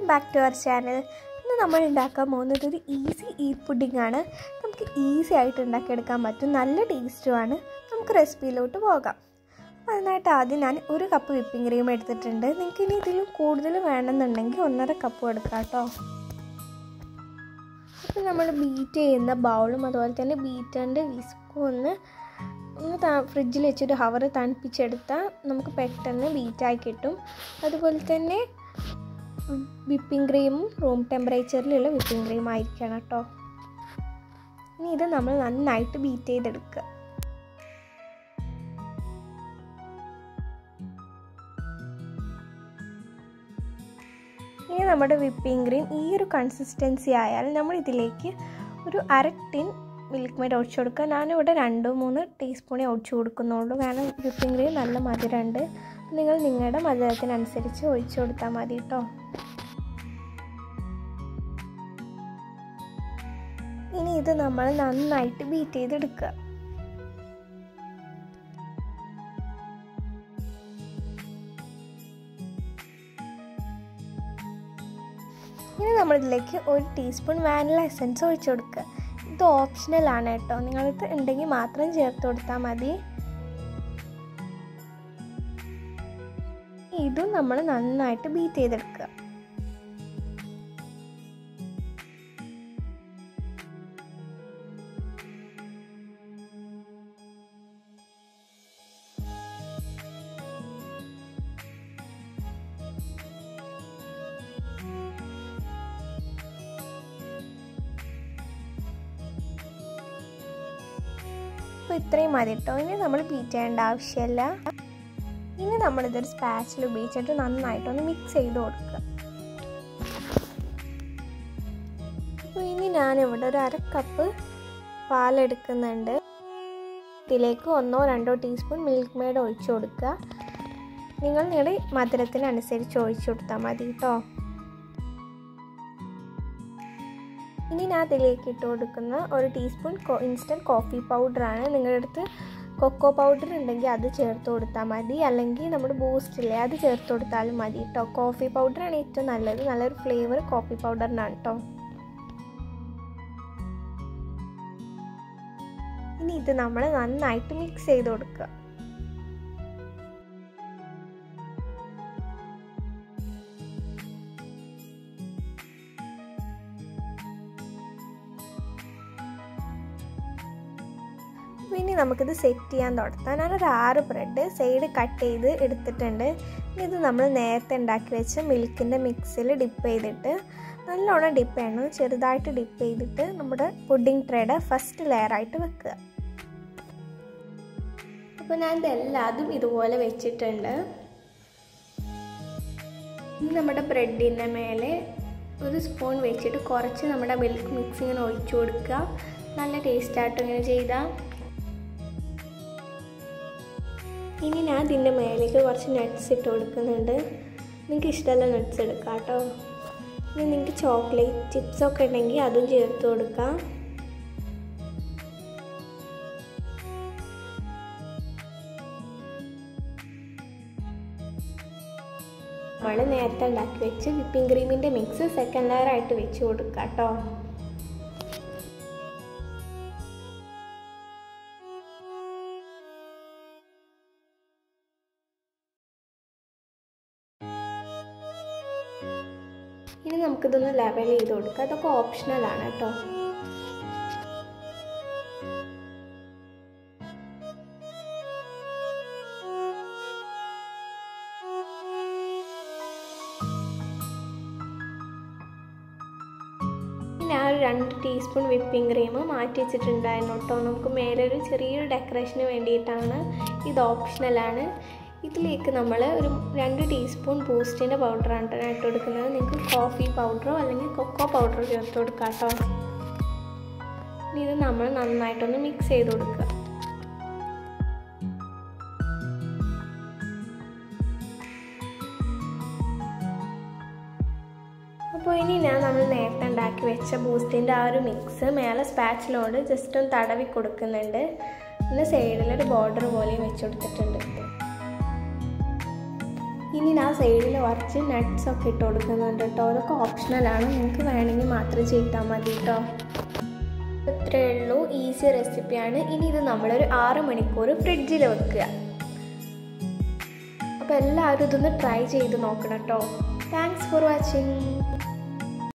back to our channel ഇന്ന് നമ്മൾ ഉണ്ടാക്കാൻ പോകുന്നത് ഒരു ഈസി ഈറ്റ് പുഡിംഗ് ആണ് നമുക്ക് ഈസി ആയിട്ട് ഉണ്ടാക്കിയെടുക്കാൻ പറ്റും നല്ല ടേസ്റ്റുമാണ് നമുക്ക് റെസിപ്പിയിലോട്ട് പോകാം അതിനായിട്ട് ആദ്യം ഞാൻ ഒരു കപ്പ് വിപ്പിംഗ് ക്രീം എടുത്തിട്ടുണ്ട് നിങ്ങൾക്ക് ഇനി ഇതിലും കൂടുതൽ വേണമെന്നുണ്ടെങ്കിൽ ഒന്നര കപ്പ് എടുക്കാം കേട്ടോ അപ്പോൾ നമ്മൾ ബീറ്റ് ചെയ്യുന്ന ബൗളും അതുപോലെ തന്നെ ബീറ്ററിൻ്റെ വിസ്കും ഒന്ന് ഒന്ന് ഫ്രിഡ്ജിൽ വെച്ചൊരു ഹവർ തണുപ്പിച്ചെടുത്താൽ നമുക്ക് പെട്ടെന്ന് ബീറ്റായി കിട്ടും അതുപോലെ തന്നെ വിപ്പിംഗ് ക്രീമും റൂം ടെമ്പറേച്ചറിലുള്ള വിപ്പിംഗ് ക്രീം ആയിരിക്കണം കേട്ടോ ഇനി ഇത് നമ്മൾ നന്നായിട്ട് ബീറ്റ് ചെയ്തെടുക്കുക ഇനി നമ്മുടെ വിപ്പിംഗ് ക്രീം ഈ ഒരു കൺസിസ്റ്റൻസി ആയാൽ നമ്മൾ ഇതിലേക്ക് ഒരു അര ടിൻ മിൽക്ക് മെയ്ഡ് ഒഴിച്ചു കൊടുക്കുക ഞാനിവിടെ രണ്ടോ മൂന്ന് ടീസ്പൂണേ ഒഴിച്ചു കൊടുക്കുന്നുള്ളൂ കാരണം വിപ്പിംഗ് ക്രീം നല്ല മധുരമുണ്ട് നിങ്ങൾ നിങ്ങളുടെ മധുരത്തിനനുസരിച്ച് ഒഴിച്ചു കൊടുത്താൽ മതി കേട്ടോ ഇനി ഇത് നമ്മൾ നന്നായിട്ട് ബീറ്റ് ചെയ്തെടുക്കുക ഇനി നമ്മളിതിലേക്ക് ഒരു ടീസ്പൂൺ വാനില എസൻസ് ഒഴിച്ചു കൊടുക്കുക ഇത് ഓപ്ഷണൽ ആണ് കേട്ടോ നിങ്ങൾക്ക് ഉണ്ടെങ്കിൽ മാത്രം ചേർത്ത് കൊടുത്താൽ മതി ഇതും നമ്മൾ നന്നായിട്ട് ബീറ്റ് ചെയ്തെടുക്കുക അപ്പോൾ ഇത്രയും മതി കേട്ടോ ഇനി നമ്മൾ ബീറ്റ് ചെയ്യേണ്ട ആവശ്യമില്ല ഇനി നമ്മളിതൊരു സ്പാച്ചിൽ ഉപയോഗിച്ചിട്ട് നന്നായിട്ടൊന്ന് മിക്സ് ചെയ്ത് കൊടുക്കുക അപ്പോൾ ഇനി ഞാനിവിടെ ഒരു അര കപ്പ് പാലെടുക്കുന്നുണ്ട് ഇതിലേക്ക് ഒന്നോ രണ്ടോ ടീസ്പൂൺ മിൽക്ക് മെയ്ഡ് ഒഴിച്ചു കൊടുക്കുക നിങ്ങൾ നിങ്ങളുടെ മധുരത്തിനനുസരിച്ച് ഒഴിച്ചു കൊടുത്താൽ മതി കേട്ടോ ഇനി ഞാൻ അതിലേക്ക് ഇട്ട് കൊടുക്കുന്ന ഒരു ടീസ്പൂൺ ഇൻസ്റ്റൻറ്റ് കോഫി പൗഡറാണ് നിങ്ങളുടെ അടുത്ത് കൊക്കോ പൗഡർ ഉണ്ടെങ്കിൽ അത് ചേർത്ത് കൊടുത്താൽ മതി അല്ലെങ്കിൽ നമ്മുടെ ബൂസ്റ്റില്ലേ അത് ചേർത്ത് കൊടുത്താലും മതി കേട്ടോ കോഫി പൗഡറാണ് ഏറ്റവും നല്ലത് നല്ലൊരു ഫ്ലേവർ കോഫി പൗഡറിനാണ് കേട്ടോ ഇനി ഇത് നമ്മൾ നന്നായിട്ട് മിക്സ് ചെയ്ത് കൊടുക്കുക ഇനി നമുക്കിത് സെറ്റ് ചെയ്യാൻ തുടത്താം ഞാനൊരു ആറ് ബ്രെഡ് സൈഡ് കട്ട് ചെയ്ത് എടുത്തിട്ടുണ്ട് ഇത് നമ്മൾ നേരത്തെ ഉണ്ടാക്കി വെച്ച മിൽക്കിൻ്റെ മിക്സിൽ ഡിപ്പ് ചെയ്തിട്ട് നല്ലോണം ഡിപ്പ് ചെയ്യണം ചെറുതായിട്ട് ഡിപ്പ് ചെയ്തിട്ട് നമ്മുടെ പുഡിംഗ് ട്രേയുടെ ഫസ്റ്റ് ലെയറായിട്ട് വെക്കുക അപ്പോൾ ഞാൻ ഇതെല്ലാതും ഇതുപോലെ വെച്ചിട്ടുണ്ട് ഇനി നമ്മുടെ ബ്രെഡിൻ്റെ മേലെ ഒരു സ്പൂൺ വെച്ചിട്ട് കുറച്ച് നമ്മുടെ മിൽക്ക് മിക്സ് ഇങ്ങനെ ഒഴിച്ചു കൊടുക്കുക നല്ല ടേസ്റ്റായിട്ട് ഇങ്ങനെ ചെയ്താൽ ഇനി ഞാൻ ഇതിൻ്റെ മേലേക്ക് കുറച്ച് നട്ട്സ് ഇട്ട് കൊടുക്കുന്നുണ്ട് നിങ്ങൾക്ക് ഇഷ്ടമുള്ള നട്ട്സ് എടുക്കാം കേട്ടോ ഇനി നിങ്ങൾക്ക് ചോക്ലേറ്റ് ചിപ്സ് ഒക്കെ ഉണ്ടെങ്കിൽ അതും ചേർത്ത് കൊടുക്കാം നമ്മൾ നേരത്തെ ഉണ്ടാക്കി വെച്ച് വിപ്പിംഗ് ക്രീമിൻ്റെ മിക്സ് സെക്കൻഡ് ലെയർ ആയിട്ട് വെച്ച് കൊടുക്കാം കേട്ടോ ഇനി നമുക്കിതൊന്ന് ലെവൽ ചെയ്ത് കൊടുക്കാം അതൊക്കെ ഓപ്ഷണലാണ് കേട്ടോ ഞാൻ ഒരു രണ്ട് ടീസ്പൂൺ വിപ്പിംഗ് ക്രീം മാറ്റി വെച്ചിട്ടുണ്ടായിരുന്നു കേട്ടോ നമുക്ക് മേലെ ഒരു ചെറിയൊരു ഡെക്കറേഷന് വേണ്ടിയിട്ടാണ് ഇത് ഓപ്ഷണലാണ് ഇതിലേക്ക് നമ്മൾ ഒരു രണ്ട് ടീസ്പൂൺ ബൂസ്റ്റിൻ്റെ പൗഡറാണ് കേട്ടോ ഇട്ട് കൊടുക്കുന്നത് നിങ്ങൾക്ക് കോഫി പൗഡറോ അല്ലെങ്കിൽ കൊക്കോ പൗഡറോ ചേർത്ത് കൊടുക്കാം കേട്ടോ ഇനി ഇത് നമ്മൾ നന്നായിട്ടൊന്ന് മിക്സ് ചെയ്ത് കൊടുക്കുക അപ്പോൾ ഇനി ഞാൻ നമ്മൾ നേരത്തെ ഉണ്ടാക്കി വെച്ച ബൂസ്റ്റിൻ്റെ ആ ഒരു മിക്സ് മേലെ സ്പാച്ചിലോട് ജസ്റ്റ് ഒന്ന് തടവി കൊടുക്കുന്നുണ്ട് പിന്നെ സൈഡിലൊരു ബോർഡർ പോലെയും വെച്ച് കൊടുത്തിട്ടുണ്ട് ഇനി ഞാൻ സൈഡിൽ കുറച്ച് നട്ട്സ് ഒക്കെ ഇട്ട് കൊടുക്കുന്നുണ്ട് കേട്ടോ അതൊക്കെ ഓപ്ഷണലാണ് നിങ്ങൾക്ക് വേണമെങ്കിൽ മാത്രം ചെയ്താൽ മതി കേട്ടോ ഇത്രയേ ഉള്ളൂ ഈസി റെസിപ്പിയാണ് ഇനി ഇത് നമ്മളൊരു ആറ് മണിക്കൂർ ഫ്രിഡ്ജിൽ വെക്കുക അപ്പോൾ എല്ലാവരും ഇതൊന്ന് ട്രൈ ചെയ്ത് നോക്കണം കേട്ടോ താങ്ക്സ് ഫോർ വാച്ചിങ്